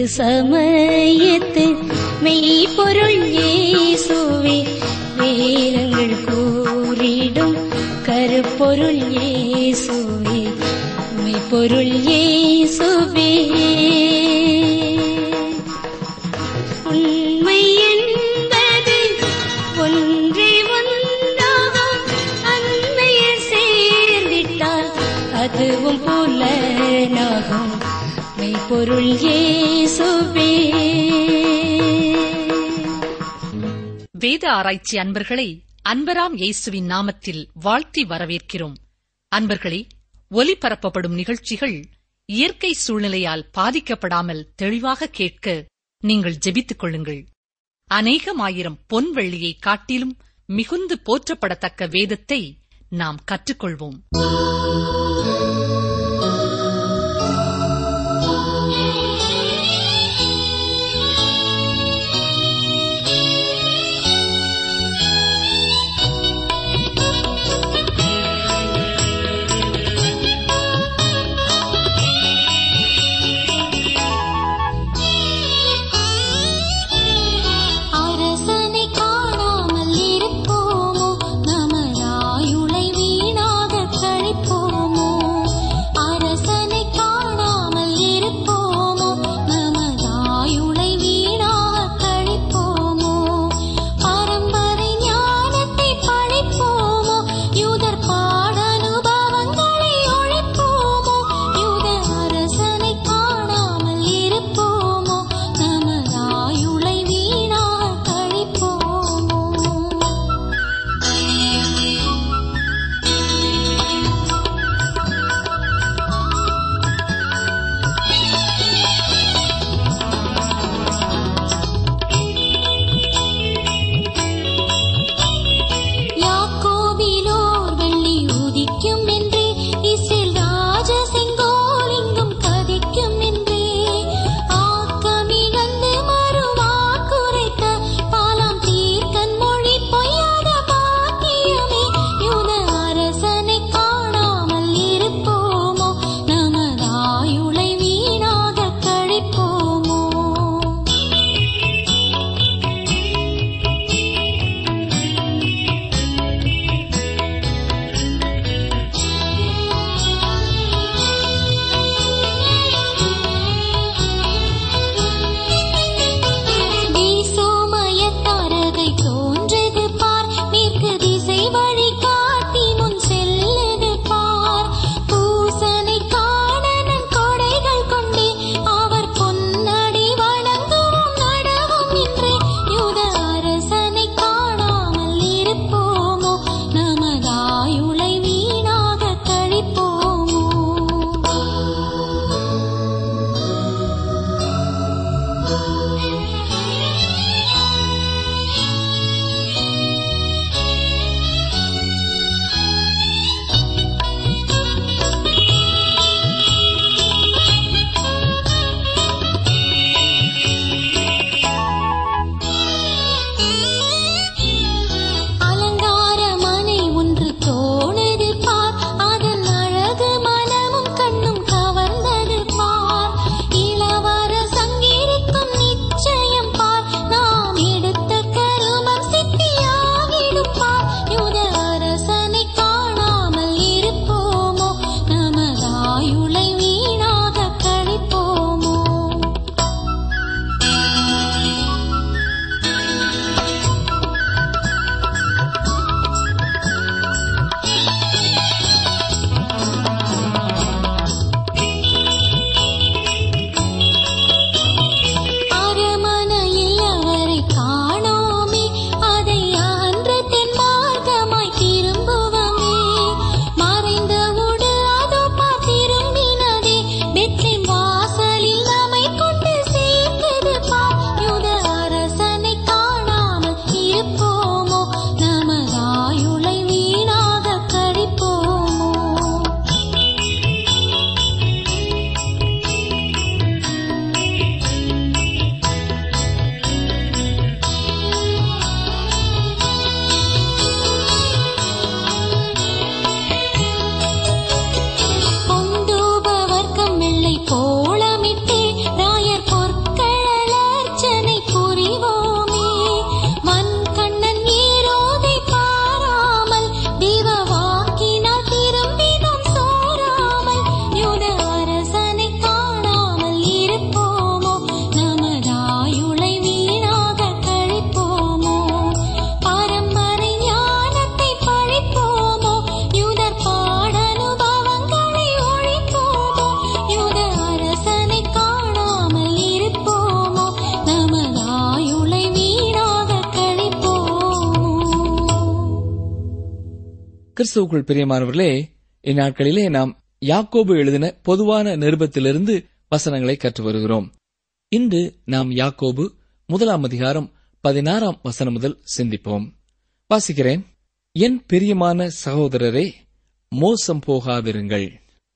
இது சமயத்து மெய்ப்பொருள் இயேசுவே வேதங்கள் கூறிடும் கருப்பொருள் இயேசுவே மெய்ப்பொருள் இயேசுவே உண்மை என்பது ஒன்றே ஒன்றாகும் அன்மையில் சேர்ந்திட்டால் அதுவும் புலனாகும் மெய்ப்பொருள் இயேசுவே வேத ஆராய்ச்சி அன்பர்களை அன்பராம் இயேசுவின் நாமத்தில் வாழ்த்தி வரவேற்கிறோம் அன்பர்களே ஒலிபரப்பப்படும் நிகழ்ச்சிகள் இயற்கை சூழ்நிலையால் பாதிக்கப்படாமல் தெளிவாக கேட்க நீங்கள் ஜெபித்துக் கொள்ளுங்கள் அநேகமாயிரம் பொன் வெள்ளியை காட்டிலும் மிகுந்து போற்றப்படத்தக்க வேதத்தை நாம் கற்றுக்கொள்வோம் அரசனை காணாமல் இருப்போமோ நமதாயுளை வீணாக கழிப்போமோ கிறிஸ்துவுக்குள் பிரியமானவர்களே இந்நாட்களிலே நாம் யாக்கோபு எழுதின பொதுவான நிருபத்திலிருந்து வசனங்களை கற்று வருகிறோம் இன்று நாம் யாக்கோபு முதலாம் அதிகாரம் பதினாறாம் வசனம் முதல் சிந்திப்போம் வாசிக்கிறேன் என் பிரியமான சகோதரரே மோசம் போகாதிருங்கள்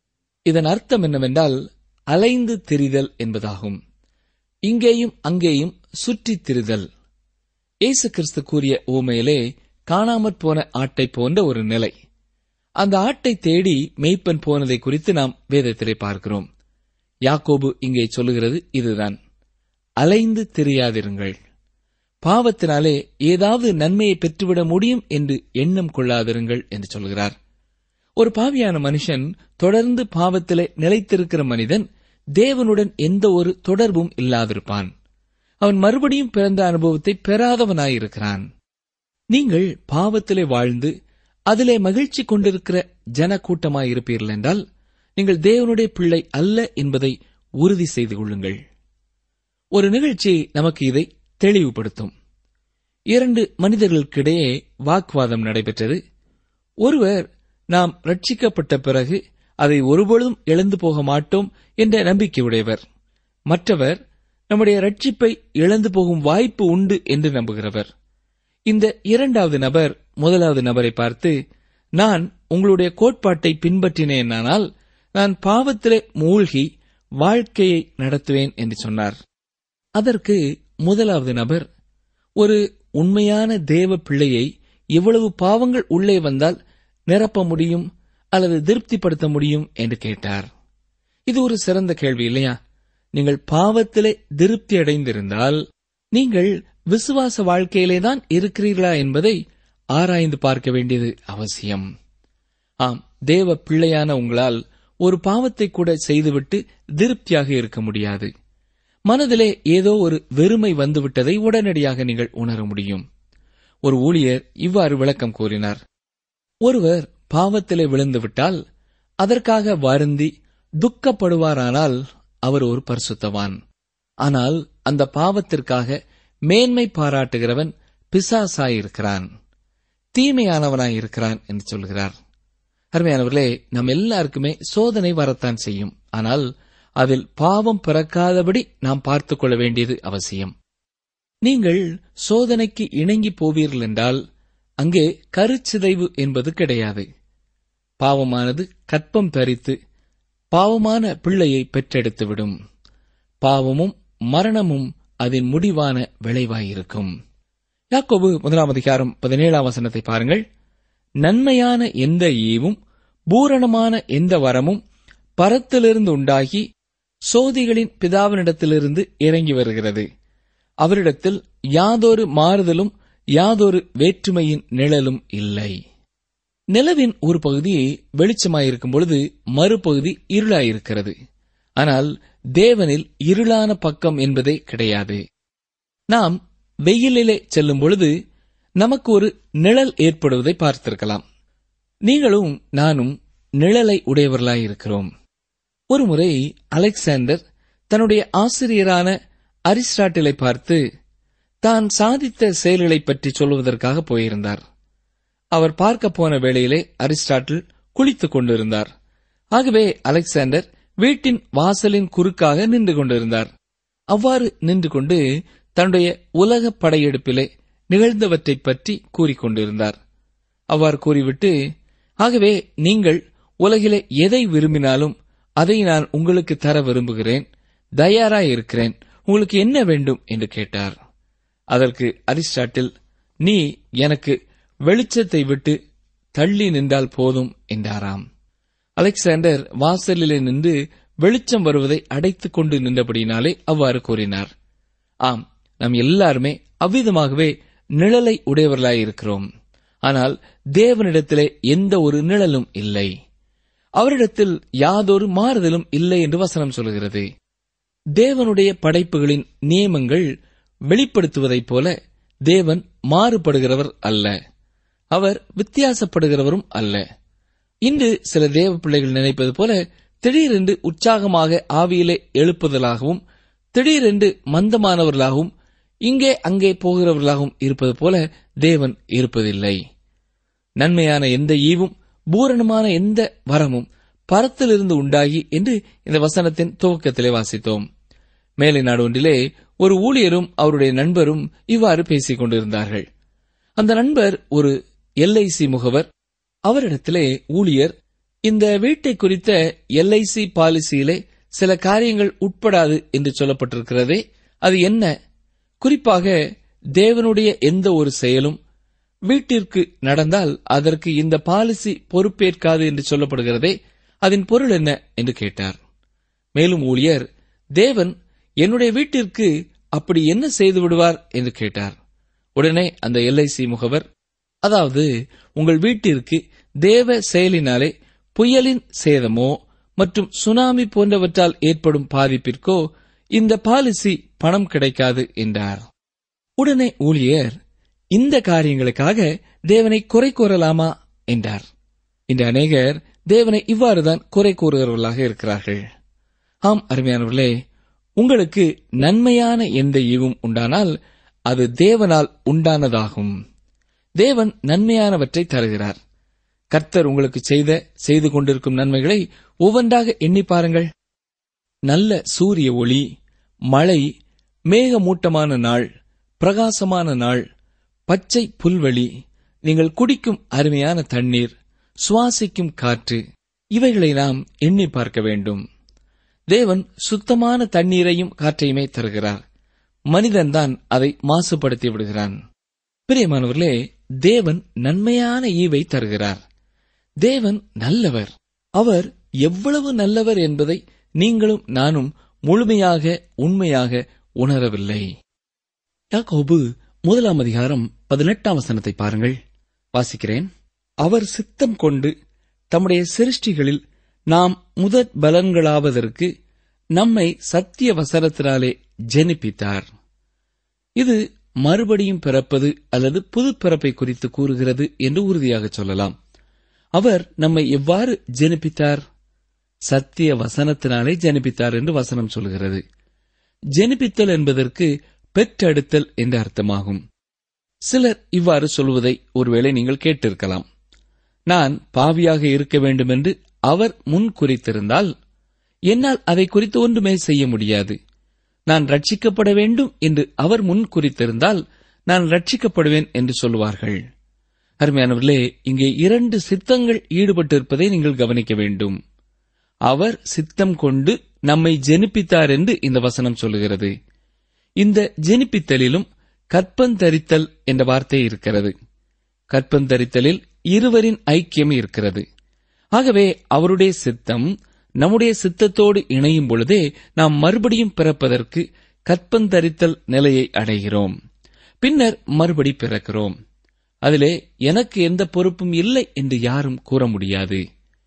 இதன் அர்த்தம் என்னவென்றால் அலைந்து திரிதல் என்பதாகும் இங்கேயும் அங்கேயும் சுற்றித் திரிதல் இயேசு கிறிஸ்து கூறிய ஊமையிலே காணாமற் போன ஆட்டை போன்ற ஒரு நிலை அந்த ஆட்டை தேடி மெய்ப்பன் போனதை குறித்து நாம் வேதத்திலே பார்க்கிறோம் யாக்கோபு இங்கே சொல்லுகிறது இதுதான் அலைந்து திரியாதிருங்கள் பாவத்தினாலே ஏதாவது நன்மையை பெற்றுவிட முடியும் என்று எண்ணம் கொள்ளாதிருங்கள் என்று சொல்கிறார் ஒரு பாவியான மனுஷன் தொடர்ந்து பாவத்திலே நிலைத்திருக்கிற மனிதன் தேவனுடன் எந்த ஒரு தொடர்பும் இல்லாதிருப்பான் அவன் மறுபடியும் பிறந்த அனுபவத்தை பெறாதவனாயிருக்கிறான் நீங்கள் பாவத்திலே வாழ்ந்து அதிலே மகிழ்ச்சி கொண்டிருக்கிற ஜன கூட்டமாயிருப்பீர்கள் என்றால் நீங்கள் தேவனுடைய பிள்ளை அல்ல என்பதை உறுதி செய்து கொள்ளுங்கள் ஒரு நிகழ்ச்சி நமக்கு இதை தெளிவுபடுத்தும் இரண்டு மனிதர்களுக்கிடையே வாக்குவாதம் நடைபெற்றது ஒருவர் நாம் ரட்சிக்கப்பட்ட பிறகு அதை ஒருபொழுதும் இழந்து போக மாட்டோம் என்ற நம்பிக்கையுடையவர் மற்றவர் நம்முடைய ரட்சிப்பை இழந்து போகும் வாய்ப்பு உண்டு என்று நம்புகிறவர் இந்த இரண்டாவது நபர் முதலாவது நபரை பார்த்து நான் உங்களுடைய கோட்பாட்டை பின்பற்றினேனானால் நான் பாவத்திலே மூழ்கி வாழ்க்கையை நடத்துவேன் என்று சொன்னார் அதற்கு முதலாவது நபர் ஒரு உண்மையான தேவ பிள்ளையை எவ்வளவு பாவங்கள் உள்ளே வந்தால் நிரப்ப முடியும் அல்லது திருப்திப்படுத்த முடியும் என்று கேட்டார் இது ஒரு சிறந்த கேள்வி இல்லையா நீங்கள் பாவத்திலே திருப்தி அடைந்திருந்தால் நீங்கள் விசுவாச வாழ்க்கையிலே தான் இருக்கிறீர்களா என்பதை ஆராய்ந்து பார்க்க வேண்டியது அவசியம் ஆம் தேவ பிள்ளையான உங்களால் ஒரு பாவத்தை கூட செய்துவிட்டு திருப்தியாக இருக்க முடியாது மனதிலே ஏதோ ஒரு வெறுமை வந்துவிட்டதை உடனடியாக நீங்கள் உணர முடியும் ஒரு ஊழியர் இவ்வாறு விளக்கம் கூறினார் ஒருவர் பாவத்திலே விழுந்துவிட்டால் அதற்காக வருந்தி துக்கப்படுவாரானால் அவர் ஒரு பரிசுத்தவான் ஆனால் அந்த பாவத்திற்காக மேன்மை பாராட்டுகிறவன் பிசாசாயிருக்கிறான் தீமையானவனாயிருக்கிறான் என்று சொல்கிறார் அருமையானவர்களே நம் எல்லாருக்குமே சோதனை வரத்தான் செய்யும் ஆனால் அதில் பாவம் பிறக்காதபடி நாம் பார்த்துக் கொள்ள வேண்டியது அவசியம் நீங்கள் சோதனைக்கு இணங்கி போவீர்கள் என்றால் அங்கே கருச்சிதைவு என்பது கிடையாது பாவமானது கற்பம் தரித்து பாவமான பிள்ளையை பெற்றெடுத்துவிடும் பாவமும் மரணமும் அதன் முடிவான விளைவாயிருக்கும் யாக்கோபு முதலாம் அதிகாரம் பதினேழாம் வசனத்தை பாருங்கள் நன்மையான எந்த ஈவும் பூரணமான எந்த வரமும் பரத்திலிருந்து உண்டாகி சோதிகளின் பிதாவினிடத்திலிருந்து இறங்கி வருகிறது அவரிடத்தில் யாதொரு மாறுதலும் யாதொரு வேற்றுமையின் நிழலும் இல்லை நிலவின் ஒரு பகுதி வெளிச்சமாயிருக்கும் பொழுது மறுபகுதி இருளாயிருக்கிறது ஆனால் தேவனில் இருளான பக்கம் என்பதே கிடையாது நாம் வெயிலிலே செல்லும் பொழுது நமக்கு ஒரு நிழல் ஏற்படுவதை பார்த்திருக்கலாம் நீங்களும் நானும் நிழலை உடையவர்களாயிருக்கிறோம் ஒருமுறை அலெக்சாண்டர் தன்னுடைய ஆசிரியரான அரிஸ்டாட்டிலை பார்த்து தான் சாதித்த செயல்களைப் பற்றி சொல்வதற்காக போயிருந்தார் அவர் பார்க்க போன வேளையிலே அரிஸ்டாட்டில் குளித்துக் கொண்டிருந்தார் ஆகவே அலெக்சாண்டர் வீட்டின் வாசலின் குறுக்காக நின்று கொண்டிருந்தார் அவ்வாறு நின்று கொண்டு தன்னுடைய உலக படையெடுப்பிலே நிகழ்ந்தவற்றைப் பற்றி கூறிக்கொண்டிருந்தார் அவ்வாறு கூறிவிட்டு ஆகவே நீங்கள் உலகிலே எதை விரும்பினாலும் அதை நான் உங்களுக்கு தர விரும்புகிறேன் தயாராயிருக்கிறேன் உங்களுக்கு என்ன வேண்டும் என்று கேட்டார் அதற்கு அரிஸ்டாட்டில் நீ எனக்கு வெளிச்சத்தை விட்டு தள்ளி நின்றால் போதும் என்றாராம் அலெக்சாண்டர் வாசலிலே நின்று வெளிச்சம் வருவதை அடைத்துக் கொண்டு நின்றபடினாலே அவ்வாறு கூறினார் ஆம் நாம் எல்லாருமே அவ்விதமாகவே நிழலை உடையவர்களாயிருக்கிறோம் ஆனால் தேவனிடத்திலே எந்த ஒரு நிழலும் இல்லை அவரிடத்தில் யாதொரு மாறுதலும் இல்லை என்று வசனம் சொல்கிறது தேவனுடைய படைப்புகளின் நியமங்கள் வெளிப்படுத்துவதைப் போல தேவன் மாறுபடுகிறவர் அல்ல அவர் வித்தியாசப்படுகிறவரும் அல்ல இன்று சில தேவ பிள்ளைகள் நினைப்பது போல திடீரென்று உற்சாகமாக ஆவியிலே எழுப்புதலாகவும் திடீரென்று மந்தமானவர்களாகவும் இங்கே அங்கே போகிறவர்களாகவும் இருப்பது போல தேவன் இருப்பதில்லை நன்மையான எந்த ஈவும் பூரணமான எந்த வரமும் பரத்திலிருந்து உண்டாகி என்று இந்த வசனத்தின் துவக்கத்திலே வாசித்தோம் மேலை நாடு ஒன்றிலே ஒரு ஊழியரும் அவருடைய நண்பரும் இவ்வாறு பேசிக் கொண்டிருந்தார்கள் அந்த நண்பர் ஒரு எல்ஐசி முகவர் அவரிடத்திலே ஊழியர் இந்த வீட்டை குறித்த எல்ஐசி பாலிசியிலே சில காரியங்கள் உட்படாது என்று சொல்லப்பட்டிருக்கிறதே அது என்ன குறிப்பாக தேவனுடைய எந்த ஒரு செயலும் வீட்டிற்கு நடந்தால் அதற்கு இந்த பாலிசி பொறுப்பேற்காது என்று சொல்லப்படுகிறதே அதன் பொருள் என்ன என்று கேட்டார் மேலும் ஊழியர் தேவன் என்னுடைய வீட்டிற்கு அப்படி என்ன செய்து விடுவார் என்று கேட்டார் உடனே அந்த எல்ஐசி முகவர் அதாவது உங்கள் வீட்டிற்கு தேவ செயலினாலே புயலின் சேதமோ மற்றும் சுனாமி போன்றவற்றால் ஏற்படும் பாதிப்பிற்கோ இந்த பாலிசி பணம் கிடைக்காது என்றார் உடனே ஊழியர் இந்த காரியங்களுக்காக தேவனை குறை கூறலாமா என்றார் இன்று அநேகர் தேவனை இவ்வாறுதான் குறை கூறுகிறவர்களாக இருக்கிறார்கள் ஆம் அருமையானவர்களே உங்களுக்கு நன்மையான எந்த ஈவும் உண்டானால் அது தேவனால் உண்டானதாகும் தேவன் நன்மையானவற்றை தருகிறார் கர்த்தர் உங்களுக்கு செய்த செய்து கொண்டிருக்கும் நன்மைகளை ஒவ்வொன்றாக எண்ணி பாருங்கள் நல்ல சூரிய ஒளி மழை மேகமூட்டமான நாள் பிரகாசமான நாள் பச்சை புல்வெளி நீங்கள் குடிக்கும் அருமையான தண்ணீர் சுவாசிக்கும் காற்று இவைகளை நாம் எண்ணி பார்க்க வேண்டும் தேவன் சுத்தமான தண்ணீரையும் காற்றையுமே தருகிறார் மனிதன்தான் அதை மாசுபடுத்தி விடுகிறான் பிரியமானவர்களே தேவன் நன்மையான ஈவை தருகிறார் தேவன் நல்லவர் அவர் எவ்வளவு நல்லவர் என்பதை நீங்களும் நானும் முழுமையாக உண்மையாக உணரவில்லை யாக்கோபு முதலாம் அதிகாரம் பதினெட்டாம் வசனத்தை பாருங்கள் வாசிக்கிறேன் அவர் சித்தம் கொண்டு தம்முடைய சிருஷ்டிகளில் நாம் முதற் பலன்களாவதற்கு நம்மை சத்திய வசனத்தினாலே ஜெனிப்பித்தார் இது மறுபடியும் பிறப்பது அல்லது புது பிறப்பை குறித்து கூறுகிறது என்று உறுதியாக சொல்லலாம் அவர் நம்மை எவ்வாறு ஜெனிப்பித்தார் சத்திய வசனத்தினாலே ஜெனிப்பித்தார் என்று வசனம் சொல்கிறது ஜெனிப்பித்தல் என்பதற்கு பெற்றெடுத்தல் என்று அர்த்தமாகும் சிலர் இவ்வாறு சொல்வதை ஒருவேளை நீங்கள் கேட்டிருக்கலாம் நான் பாவியாக இருக்க வேண்டும் என்று அவர் முன் குறித்திருந்தால் என்னால் அதை குறித்து ஒன்றுமே செய்ய முடியாது நான் ரட்சிக்கப்பட வேண்டும் என்று அவர் முன் குறித்திருந்தால் நான் ரட்சிக்கப்படுவேன் என்று சொல்லுவார்கள் அருமையானவர்களே இங்கே இரண்டு சித்தங்கள் ஈடுபட்டிருப்பதை நீங்கள் கவனிக்க வேண்டும் அவர் சித்தம் கொண்டு நம்மை ஜெனிப்பித்தார் என்று இந்த வசனம் சொல்லுகிறது இந்த ஜெனிப்பித்தலிலும் கற்பந்தரித்தல் என்ற வார்த்தை இருக்கிறது கற்பந்தரித்தலில் இருவரின் ஐக்கியம் இருக்கிறது ஆகவே அவருடைய சித்தம் நம்முடைய சித்தத்தோடு இணையும் பொழுதே நாம் மறுபடியும் பிறப்பதற்கு கற்பந்தரித்தல் நிலையை அடைகிறோம் பின்னர் மறுபடி பிறக்கிறோம் அதிலே எனக்கு எந்த பொறுப்பும் இல்லை என்று யாரும் கூற முடியாது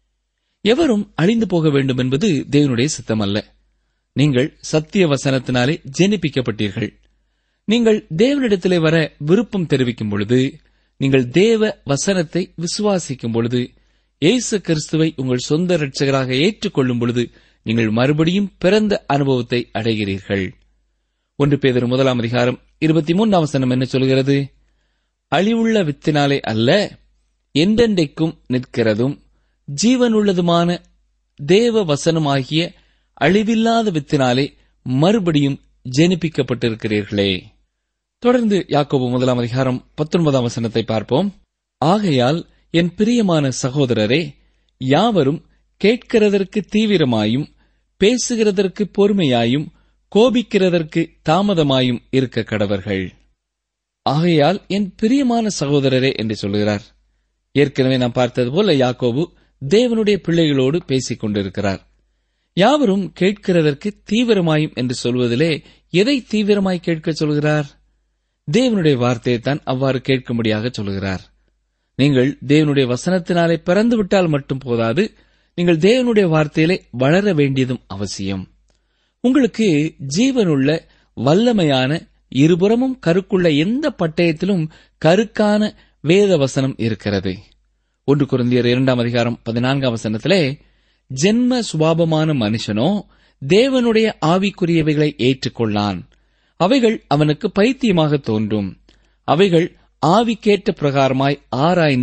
எவரும் அழிந்து போக வேண்டும் என்பது தேவனுடைய சித்தம் அல்ல நீங்கள் சத்திய வசனத்தினாலே ஜெனிப்பிக்கப்பட்டீர்கள் நீங்கள் தேவனிடத்திலே வர விருப்பம் தெரிவிக்கும் பொழுது நீங்கள் தேவ வசனத்தை விசுவாசிக்கும் பொழுது இயேசு கிறிஸ்துவை உங்கள் சொந்த இரட்சகராக ஏற்றுக்கொள்ளும் பொழுது நீங்கள் மறுபடியும் பிறந்த அனுபவத்தை அடைகிறீர்கள் ஒன்று பேதர் முதலாம் அதிகாரம் இருபத்தி மூன்றாம் வசனம் என்ன சொல்கிறது அழிவுள்ள வித்தினாலே அல்ல என்றென்றைக்கும் நிற்கிறதும் ஜீவனுள்ளதுமான தேவ வசனமாகிய அழிவில்லாத வித்தினாலே மறுபடியும் ஜெனிப்பிக்கப்பட்டிருக்கிறீர்களே தொடர்ந்து யாக்கோபு முதலாம் அதிகாரம் பத்தொன்பதாம் வசனத்தை பார்ப்போம் ஆகையால் என் பிரியமான சகோதரரே யாவரும் கேட்கிறதற்கு தீவிரமாயும் பேசுகிறதற்கு பொறுமையாயும் கோபிக்கிறதற்கு தாமதமாயும் இருக்க கடவர்கள் ஆகையால் என் பிரியமான சகோதரரே என்று சொல்கிறார் ஏற்கனவே நாம் பார்த்தது போல யாக்கோபு தேவனுடைய பிள்ளைகளோடு பேசிக் கொண்டிருக்கிறார் யாவரும் கேட்கிறதற்கு தீவிரமாயும் என்று சொல்வதிலே எதை தீவிரமாய் கேட்க சொல்கிறார் தேவனுடைய வார்த்தையைத்தான் அவ்வாறு கேட்கும்படியாக சொல்கிறார் நீங்கள் தேவனுடைய வசனத்தினாலே பிறந்து விட்டால் மட்டும் போதாது நீங்கள் தேவனுடைய வார்த்தையிலே வளர வேண்டியதும் அவசியம் உங்களுக்கு ஜீவனுள்ள வல்லமையான இருபுறமும் கருக்குள்ள எந்த பட்டயத்திலும் கருக்கான வேத வசனம் இருக்கிறது ஒன்று குருந்தியர் இரண்டாம் அதிகாரம் பதினான்காம் வசனத்திலே ஜென்ம சுபாவமான மனுஷனோ தேவனுடைய ஆவிக்குரியவைகளை ஏற்றுக்கொள்ளான் அவைகள் அவனுக்கு பைத்தியமாக தோன்றும் அவைகள் ஆவிக்கேற்ற பிரகாரமாய் ஆராய்ந்து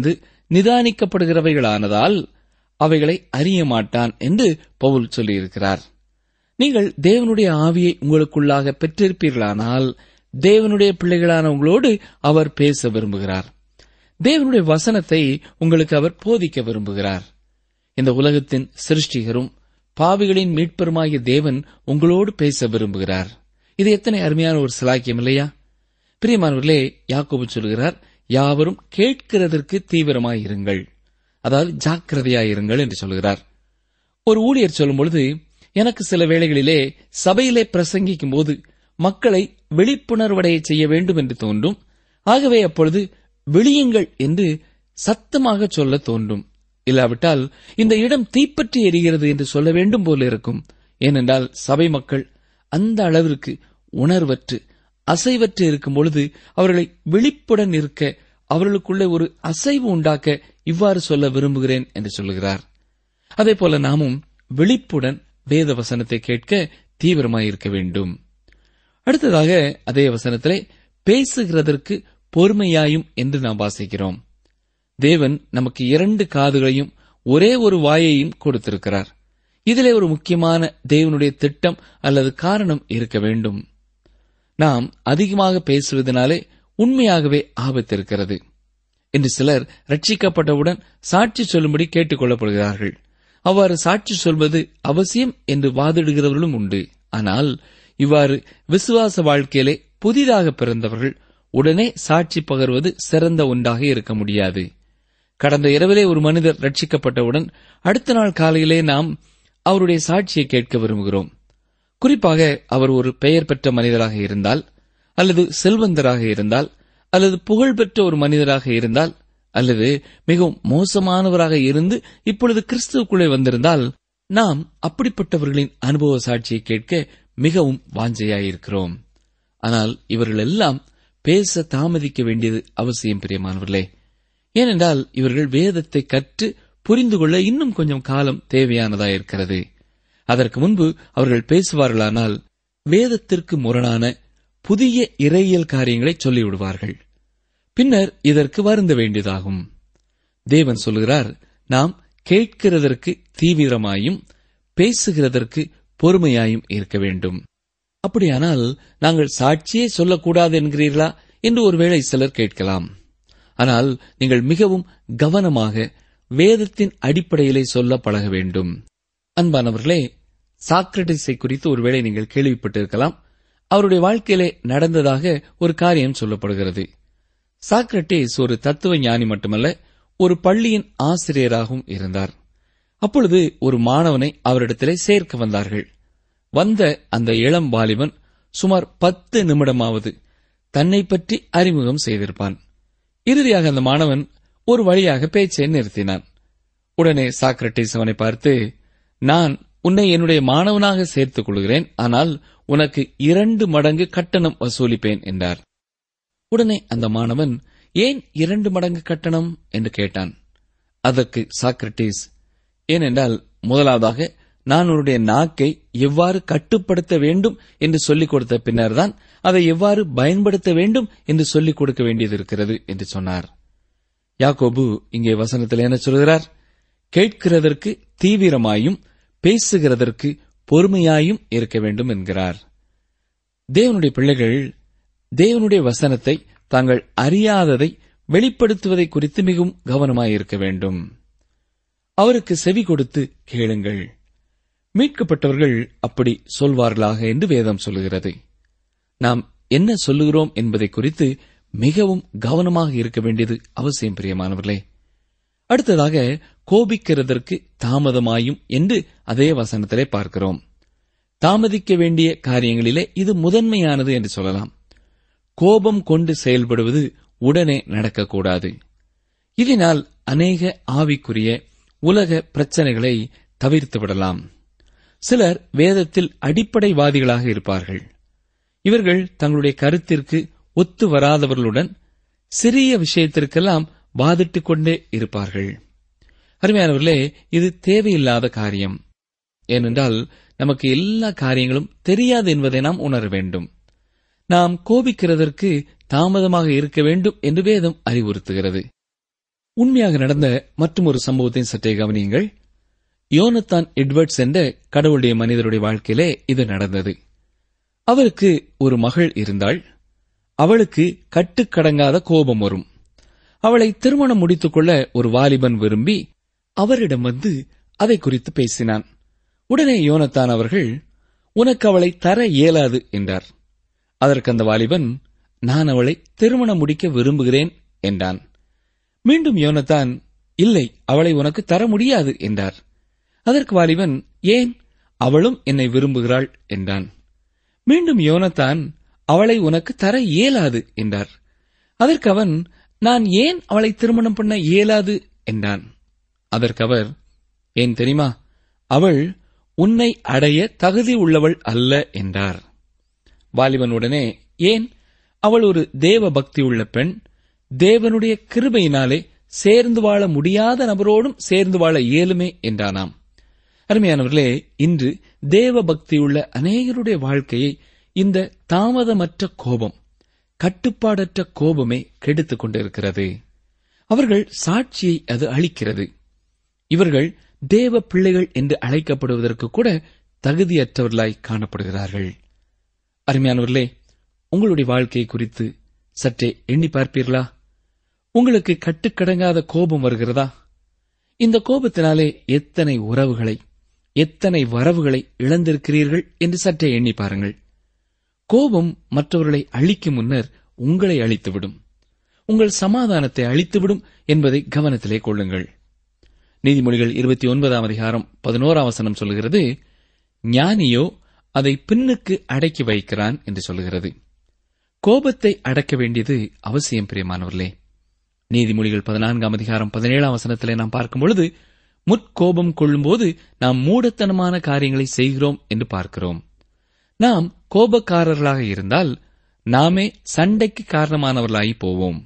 நிதானிக்கப்படுகிறவைகளானதால் அவைகளை அறிய மாட்டான் என்று பவுல் சொல்லியிருக்கிறார் நீங்கள் தேவனுடைய ஆவியை உங்களுக்குள்ளாக பெற்றிருப்பீர்களானால் தேவனுடைய பிள்ளைகளான உங்களோடு அவர் பேச விரும்புகிறார் தேவனுடைய வசனத்தை உங்களுக்கு அவர் போதிக்க விரும்புகிறார் இந்த உலகத்தின் சிருஷ்டிகரும் பாவிகளின் மீட்பெருமாகிய தேவன் உங்களோடு பேச விரும்புகிறார் இது எத்தனை அருமையான ஒரு சிலாக்கியம் இல்லையா பிரியமானவர்களே யாக்கோபு சொல்கிறார் யாவரும் கேட்கிறதற்கு தீவிரமாயிருங்கள் அதாவது ஜாக்கிரதையாயிருங்கள் என்று சொல்கிறார் ஒரு ஊழியர் சொல்லும் பொழுது எனக்கு சில வேளைகளிலே சபையிலே பிரசங்கிக்கும் போது மக்களை விழிப்புணர்வடைய செய்ய வேண்டும் என்று தோன்றும் ஆகவே அப்பொழுது விழியுங்கள் என்று சத்தமாக சொல்ல தோன்றும் இல்லாவிட்டால் இந்த இடம் தீப்பற்றி எரிகிறது என்று சொல்ல வேண்டும் போல இருக்கும் ஏனென்றால் சபை மக்கள் அந்த அளவிற்கு உணர்வற்று அசைவற்று இருக்கும் பொழுது அவர்களை விழிப்புடன் இருக்க அவர்களுக்குள்ளே ஒரு அசைவு உண்டாக்க இவ்வாறு சொல்ல விரும்புகிறேன் என்று சொல்லுகிறார் அதே போல நாமும் விழிப்புடன் வேத வசனத்தை கேட்க தீவிரமாயிருக்க வேண்டும் அடுத்ததாக அதே வசனத்திலே பேசுகிறதற்கு பொறுமையாயும் என்று நாம் வாசிக்கிறோம் தேவன் நமக்கு இரண்டு காதுகளையும் ஒரே ஒரு வாயையும் கொடுத்திருக்கிறார் இதிலே ஒரு முக்கியமான தேவனுடைய திட்டம் அல்லது காரணம் இருக்க வேண்டும் நாம் அதிகமாக பேசுவதனாலே உண்மையாகவே ஆபத்து இருக்கிறது என்று சிலர் ரட்சிக்கப்பட்டவுடன் சாட்சி சொல்லும்படி கேட்டுக் கொள்ளப்படுகிறார்கள் அவ்வாறு சாட்சி சொல்வது அவசியம் என்று வாதிடுகிறவர்களும் உண்டு ஆனால் இவ்வாறு விசுவாச வாழ்க்கையிலே புதிதாக பிறந்தவர்கள் உடனே சாட்சி பகர்வது சிறந்த ஒன்றாக இருக்க முடியாது கடந்த இரவிலே ஒரு மனிதர் ரட்சிக்கப்பட்டவுடன் அடுத்த நாள் காலையிலே நாம் அவருடைய சாட்சியை கேட்க விரும்புகிறோம் குறிப்பாக அவர் ஒரு பெயர் பெற்ற மனிதராக இருந்தால் அல்லது செல்வந்தராக இருந்தால் அல்லது புகழ்பெற்ற ஒரு மனிதராக இருந்தால் அல்லது மிகவும் மோசமானவராக இருந்து இப்பொழுது கிறிஸ்துவுக்குள்ளே வந்திருந்தால் நாம் அப்படிப்பட்டவர்களின் அனுபவ சாட்சியை கேட்க மிகவும் வாஞ்சையாயிருக்கிறோம் ஆனால் இவர்கள் எல்லாம் பேச தாமதிக்க வேண்டியது அவசியம் பிரியமானவர்களே ஏனென்றால் இவர்கள் வேதத்தை கற்று புரிந்து கொள்ள இன்னும் கொஞ்சம் காலம் தேவையானதாயிருக்கிறது அதற்கு முன்பு அவர்கள் பேசுவார்களானால் வேதத்திற்கு முரணான புதிய இறையியல் காரியங்களை சொல்லிவிடுவார்கள் பின்னர் இதற்கு வருந்த வேண்டியதாகும் தேவன் சொல்கிறார் நாம் கேட்கிறதற்கு தீவிரமாயும் பேசுகிறதற்கு பொறுமையாயும் இருக்க வேண்டும் அப்படியானால் நாங்கள் சாட்சியே சொல்லக்கூடாது என்கிறீர்களா என்று ஒருவேளை சிலர் கேட்கலாம் ஆனால் நீங்கள் மிகவும் கவனமாக வேதத்தின் அடிப்படையிலே சொல்ல பழக வேண்டும் அன்பானவர்களே சாக்ரட்டிஸை குறித்து ஒருவேளை நீங்கள் கேள்விப்பட்டிருக்கலாம் அவருடைய வாழ்க்கையிலே நடந்ததாக ஒரு காரியம் சொல்லப்படுகிறது சாக்ரட்டிஸ் ஒரு தத்துவ ஞானி மட்டுமல்ல ஒரு பள்ளியின் ஆசிரியராகவும் இருந்தார் அப்பொழுது ஒரு மாணவனை அவரிடத்திலே சேர்க்க வந்தார்கள் வந்த அந்த இளம் வாலிபன் சுமார் பத்து நிமிடமாவது தன்னை பற்றி அறிமுகம் செய்திருப்பான் இறுதியாக அந்த மாணவன் ஒரு வழியாக பேச்சை நிறுத்தினான் உடனே சாக்ரட்டிஸ் அவனை பார்த்து நான் உன்னை என்னுடைய மாணவனாக சேர்த்துக் கொள்கிறேன் ஆனால் உனக்கு இரண்டு மடங்கு கட்டணம் வசூலிப்பேன் என்றார் உடனே அந்த மாணவன் ஏன் இரண்டு மடங்கு கட்டணம் என்று கேட்டான் அதற்கு சாக்ரட்டிஸ் ஏனென்றால் முதலாவதாக நான் உன்னுடைய நாக்கை எவ்வாறு கட்டுப்படுத்த வேண்டும் என்று சொல்லிக் கொடுத்த பின்னர்தான் அதை எவ்வாறு பயன்படுத்த வேண்டும் என்று சொல்லிக் கொடுக்க வேண்டியது இருக்கிறது என்று சொன்னார் யாக்கோபு இங்கே வசனத்தில் என்ன சொல்கிறார் கேட்கிறதற்கு தீவிரமாயும் பேசுகிறதற்கு பொறுமையாயும் இருக்க வேண்டும் என்கிறார் தேவனுடைய பிள்ளைகள் தேவனுடைய வசனத்தை தாங்கள் அறியாததை வெளிப்படுத்துவதை குறித்து மிகவும் கவனமாயிருக்க வேண்டும் அவருக்கு செவி கொடுத்து கேளுங்கள் மீட்கப்பட்டவர்கள் அப்படி சொல்வார்களாக என்று வேதம் சொல்லுகிறது நாம் என்ன சொல்லுகிறோம் என்பதை குறித்து மிகவும் கவனமாக இருக்க வேண்டியது அவசியம் பிரியமானவர்களே அடுத்ததாக கோபிக்கிறதற்கு தாமதமாயும் என்று அதே வசனத்திலே பார்க்கிறோம் தாமதிக்க வேண்டிய காரியங்களிலே இது முதன்மையானது என்று சொல்லலாம் கோபம் கொண்டு செயல்படுவது உடனே நடக்கக்கூடாது இதனால் அநேக ஆவிக்குரிய உலக பிரச்சனைகளை தவிர்த்து விடலாம் சிலர் வேதத்தில் அடிப்படைவாதிகளாக இருப்பார்கள் இவர்கள் தங்களுடைய கருத்திற்கு ஒத்து வராதவர்களுடன் சிறிய விஷயத்திற்கெல்லாம் வாதிட்டுக் கொண்டே இருப்பார்கள் அருமையானவர்களே இது தேவையில்லாத காரியம் ஏனென்றால் நமக்கு எல்லா காரியங்களும் தெரியாது என்பதை நாம் உணர வேண்டும் நாம் கோபிக்கிறதற்கு தாமதமாக இருக்க வேண்டும் என்று வேதம் அறிவுறுத்துகிறது உண்மையாக நடந்த மற்றொரு சம்பவத்தை சற்றே கவனியுங்கள் யோனத்தான் எட்வர்ட்ஸ் என்ற கடவுளுடைய மனிதருடைய வாழ்க்கையிலே இது நடந்தது அவருக்கு ஒரு மகள் இருந்தாள் அவளுக்கு கட்டுக்கடங்காத கோபம் வரும் அவளை திருமணம் முடித்துக் கொள்ள ஒரு வாலிபன் விரும்பி அவரிடம் வந்து அதை குறித்து பேசினான் உடனே யோனத்தான் அவர்கள் உனக்கு அவளை தர இயலாது என்றார் அதற்கு அந்த வாலிபன் நான் அவளை திருமணம் முடிக்க விரும்புகிறேன் என்றான் மீண்டும் யோனத்தான் இல்லை அவளை உனக்கு தர முடியாது என்றார் அதற்கு வாலிபன் ஏன் அவளும் என்னை விரும்புகிறாள் என்றான் மீண்டும் யோனத்தான் அவளை உனக்கு தர இயலாது என்றார் அதற்கு அவன் நான் ஏன் அவளை திருமணம் பண்ண இயலாது என்றான் அதற்கு அவர் ஏன் தெரியுமா அவள் உன்னை அடைய தகுதி உள்ளவள் அல்ல என்றார் வாலிபன் உடனே ஏன் அவள் ஒரு தேவ பக்தி உள்ள பெண் தேவனுடைய கிருபையினாலே சேர்ந்து வாழ முடியாத நபரோடும் சேர்ந்து வாழ இயலுமே என்றானாம் அருமையானவர்களே இன்று தேவ பக்தியுள்ள அநேகருடைய வாழ்க்கையை இந்த தாமதமற்ற கோபம் கட்டுப்பாடற்ற கோபமே கெடுத்துக் கொண்டிருக்கிறது அவர்கள் சாட்சியை அது அளிக்கிறது இவர்கள் தேவ பிள்ளைகள் என்று அழைக்கப்படுவதற்கு கூட தகுதியற்றவர்களாய் காணப்படுகிறார்கள் அருமையானவர்களே உங்களுடைய வாழ்க்கை குறித்து சற்றே எண்ணி பார்ப்பீர்களா உங்களுக்கு கட்டுக்கடங்காத கோபம் வருகிறதா இந்த கோபத்தினாலே எத்தனை உறவுகளை எத்தனை வரவுகளை இழந்திருக்கிறீர்கள் என்று சற்றே எண்ணி பாருங்கள் கோபம் மற்றவர்களை அழிக்கும் முன்னர் உங்களை அழித்துவிடும் உங்கள் சமாதானத்தை அழித்துவிடும் என்பதை கவனத்திலே கொள்ளுங்கள் நீதிமொழிகள் இருபத்தி ஒன்பதாம் அதிகாரம் பதினோராம் வசனம் சொல்கிறது ஞானியோ அதை பின்னுக்கு அடக்கி வைக்கிறான் என்று சொல்கிறது கோபத்தை அடக்க வேண்டியது அவசியம் பிரியமானவர்களே நீதிமொழிகள் பதினான்காம் அதிகாரம் பதினேழாம் வசனத்திலே நாம் பார்க்கும் பொழுது முற்கோபம் கொள்ளும்போது நாம் மூடத்தனமான காரியங்களை செய்கிறோம் என்று பார்க்கிறோம் நாம் கோபக்காரர்களாக இருந்தால் நாமே சண்டைக்கு காரணமானவர்களாகி போவோம்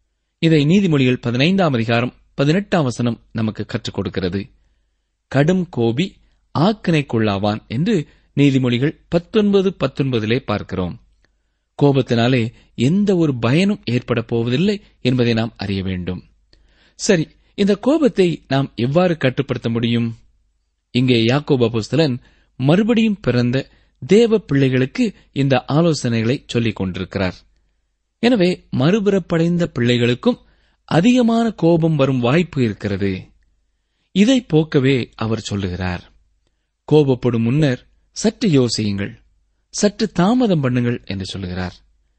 இதை நீதிமொழிகள் பதினைந்தாம் அதிகாரம் பதினெட்டாம் வசனம் நமக்கு கற்றுக் கொடுக்கிறது கடும் கோபி ஆக்கினை கொள்ளாவான் என்று நீதிமொழிகள் பத்தொன்பது பத்தொன்பதிலே பார்க்கிறோம் கோபத்தினாலே எந்த ஒரு பயனும் ஏற்பட போவதில்லை என்பதை நாம் அறிய வேண்டும் சரி இந்த கோபத்தை நாம் எவ்வாறு கட்டுப்படுத்த முடியும் இங்கே யாக்கோப புஸ்தலன் மறுபடியும் பிறந்த தேவ பிள்ளைகளுக்கு இந்த ஆலோசனைகளை சொல்லிக் கொண்டிருக்கிறார் எனவே மறுபிறப்படைந்த பிள்ளைகளுக்கும் அதிகமான கோபம் வரும் வாய்ப்பு இருக்கிறது இதை போக்கவே அவர் சொல்லுகிறார் கோபப்படும் முன்னர் சற்று யோசியுங்கள் சற்று தாமதம் பண்ணுங்கள் என்று சொல்லுகிறார்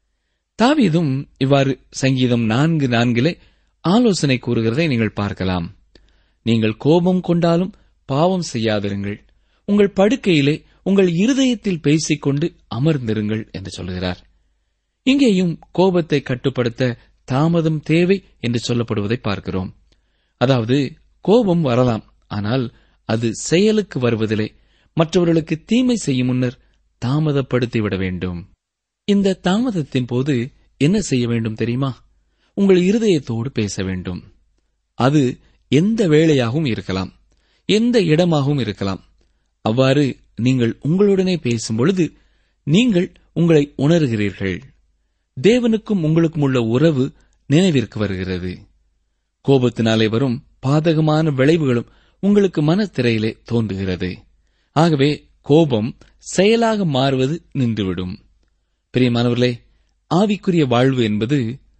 தாவீதும் இவ்வாறு சங்கீதம் நான்கு நான்கிலே ஆலோசனை கூறுகிறதை நீங்கள் பார்க்கலாம் நீங்கள் கோபம் கொண்டாலும் பாவம் செய்யாதிருங்கள் உங்கள் படுக்கையிலே உங்கள் இருதயத்தில் பேசிக்கொண்டு அமர்ந்திருங்கள் என்று சொல்லுகிறார் இங்கேயும் கோபத்தை கட்டுப்படுத்த தாமதம் தேவை என்று சொல்லப்படுவதை பார்க்கிறோம் அதாவது கோபம் வரலாம் ஆனால் அது செயலுக்கு வருவதிலே மற்றவர்களுக்கு தீமை செய்யும் முன்னர் தாமதப்படுத்திவிட வேண்டும் இந்த தாமதத்தின் போது என்ன செய்ய வேண்டும் தெரியுமா உங்கள் இருதயத்தோடு பேச வேண்டும் அது எந்த வேளையாகவும் இருக்கலாம் எந்த இடமாகவும் இருக்கலாம் அவ்வாறு நீங்கள் உங்களுடனே பேசும் பொழுது நீங்கள் உங்களை உணர்கிறீர்கள் தேவனுக்கும் உங்களுக்கும் உள்ள உறவு நினைவிற்கு வருகிறது கோபத்தினாலே வரும் பாதகமான விளைவுகளும் உங்களுக்கு மனத்திரையிலே தோன்றுகிறது ஆகவே கோபம் செயலாக மாறுவது நின்றுவிடும் பிரியமானவர்களே ஆவிக்குரிய வாழ்வு என்பது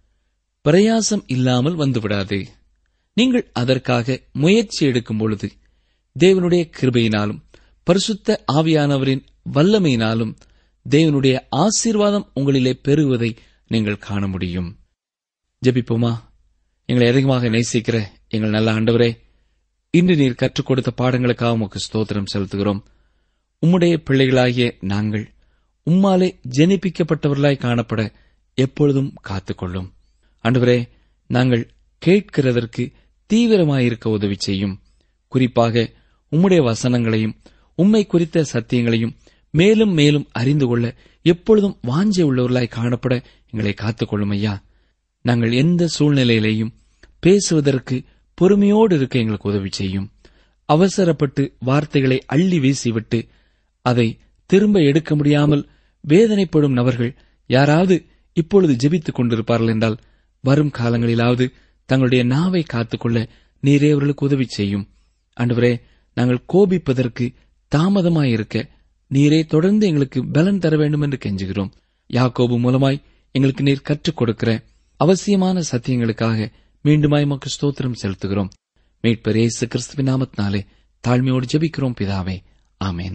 பிரயாசம் இல்லாமல் வந்துவிடாது நீங்கள் அதற்காக முயற்சி எடுக்கும் பொழுது தேவனுடைய கிருபையினாலும் பரிசுத்த ஆவியானவரின் வல்லமையினாலும் தேவனுடைய ஆசீர்வாதம் உங்களிலே பெறுவதை நீங்கள் காண முடியும் ஜெபிப்போமா எங்களை அதிகமாக நேசிக்கிற எங்கள் நல்ல ஆண்டவரே இன்று நீர் கற்றுக் கொடுத்த பாடங்களுக்காக உமக்கு ஸ்தோத்திரம் செலுத்துகிறோம் உம்முடைய பிள்ளைகளாகிய நாங்கள் உம்மாலே ஜெனிப்பிக்கப்பட்டவர்களாய் காணப்பட எப்பொழுதும் காத்துக்கொள்ளும் ஆண்டவரே நாங்கள் கேட்கிறதற்கு தீவிரமாயிருக்க உதவி செய்யும் குறிப்பாக உம்முடைய வசனங்களையும் உம்மை குறித்த சத்தியங்களையும் மேலும் மேலும் அறிந்து கொள்ள எப்பொழுதும் வாஞ்சை உள்ளவர்களாய் காணப்பட எங்களை காத்துக்கொள்ளும் ஐயா நாங்கள் எந்த சூழ்நிலையிலேயும் பேசுவதற்கு பொறுமையோடு இருக்க எங்களுக்கு உதவி செய்யும் அவசரப்பட்டு வார்த்தைகளை அள்ளி வீசிவிட்டு அதை திரும்ப எடுக்க முடியாமல் வேதனைப்படும் நபர்கள் யாராவது இப்பொழுது ஜெபித்துக் கொண்டிருப்பார்கள் என்றால் வரும் காலங்களிலாவது தங்களுடைய நாவை காத்துக்கொள்ள நீரே அவர்களுக்கு உதவி செய்யும் ஆண்டவரே நாங்கள் கோபிப்பதற்கு தாமதமாயிருக்க நீரே தொடர்ந்து எங்களுக்கு பலன் தர வேண்டும் என்று கெஞ்சுகிறோம் யாக்கோபு மூலமாய் எங்களுக்கு நீர் கற்றுக் கொடுக்கிற அவசியமான சத்தியங்களுக்காக மீண்டுமாய் மக்கு ஸ்தோத்திரம் செலுத்துகிறோம் மீட்பர் இயேசு கிறிஸ்துவின் நாமத்தினாலே தாழ்மையோடு ஜெபிக்கிறோம் பிதாவே ஆமேன்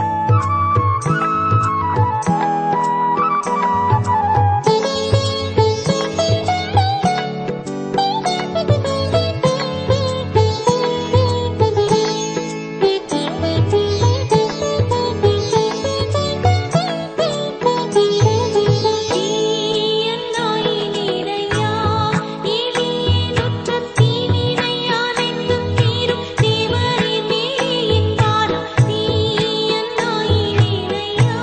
தீயன்னாயினேனையா இனியனுற்ற தீவினையானெங்கும் தீரும் தேவரின் மேலின் பாரம் தீயன்னாயினேனையா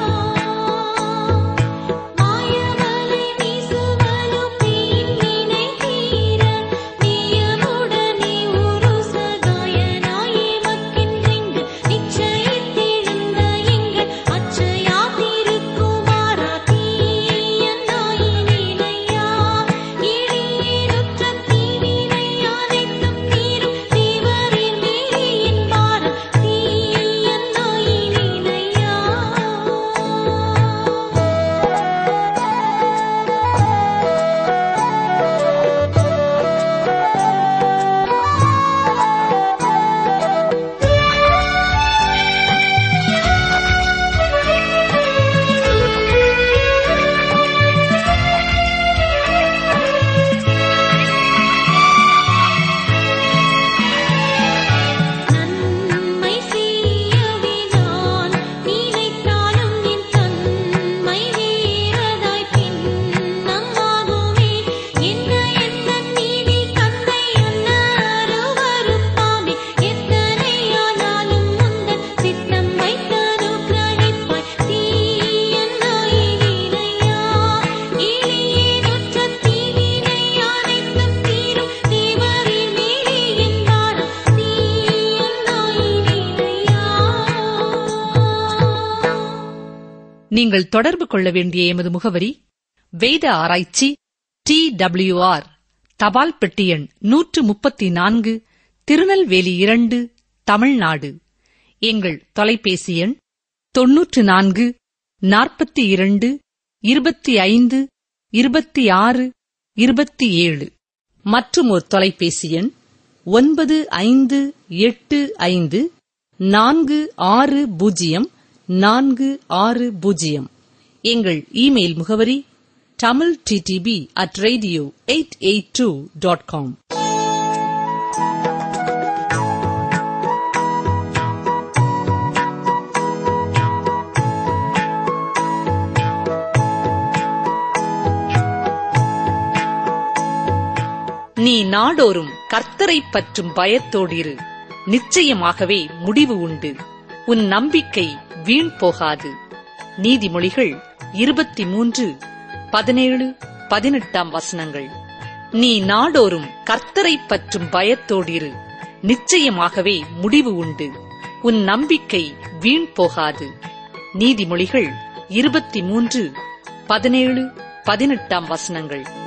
மாயவலை வீசுவலும் தீவினை தீர நீயமுடனே ஒரு சகாயனாயே மக்கின்றெங்கு நிச்சயித்தெழுந்த எங்கள் அச்சையா திருக்குமாரா தீயன்னாயினேனையா இனியனுற்ற தீவினையானெங்கும் தீரும் தேவரின் மேலின் பாரம் தீயன்னாயினேனையா நன்மை செய்யவே நான் நினைத்தாலும் என் தன்மை வேறதாய் பின்னமாகுமே என்ன என்ன நீதி தந்தை அன்னருவருப்பாமே எத்தனையானாலும் முந்தன் சித்தம் வைத்தனு கிரகிப்பாய் தீயன்னாயினேனையா இனியேனற்ற தீவினையானெங்கும் தீரும் தேவரின் மேலே என் பாரம் தீயன்னாயினேனையா நீங்கள் தொடர்பு கொள்ள வேண்டிய எமது முகவரி வேத ஆராய்ச்சி டி ஆர் தபால் பெட்டி எண் நூற்று முப்பத்தி நான்கு திருநெல்வேலி இரண்டு தமிழ்நாடு எங்கள் தொலைபேசி எண் தொன்னூற்று நான்கு நாற்பத்தி இரண்டு இருபத்தி ஐந்து இருபத்தி ஆறு இருபத்தி ஏழு மற்றும் ஒரு தொலைபேசி எண் ஒன்பது ஐந்து எட்டு ஐந்து நான்கு ஆறு பூஜ்ஜியம் நான்கு ஆறு பூஜ்ஜியம் எங்கள் இமெயில் முகவரி Tamil TTB at radio eight eight two dot com நீ நாடோறும் கர்த்தரைப் பற்றும் பயத்தோடிரு நிச்சயமாகவே முடிவு உண்டு உன் நம்பிக்கை வீண் போகாது நீதிமொழிகள் இருபத்தி மூன்று பதினேழு பதினெட்டாம் வசனங்கள் நீ நாடோறும் கர்த்தரைப் பற்றும் பயத்தோடிரு நிச்சயமாகவே முடிவு உண்டு உன் நம்பிக்கை வீண் போகாது நீதிமொழிகள் இருபத்தி மூன்று பதினேழு பதினெட்டாம் வசனங்கள்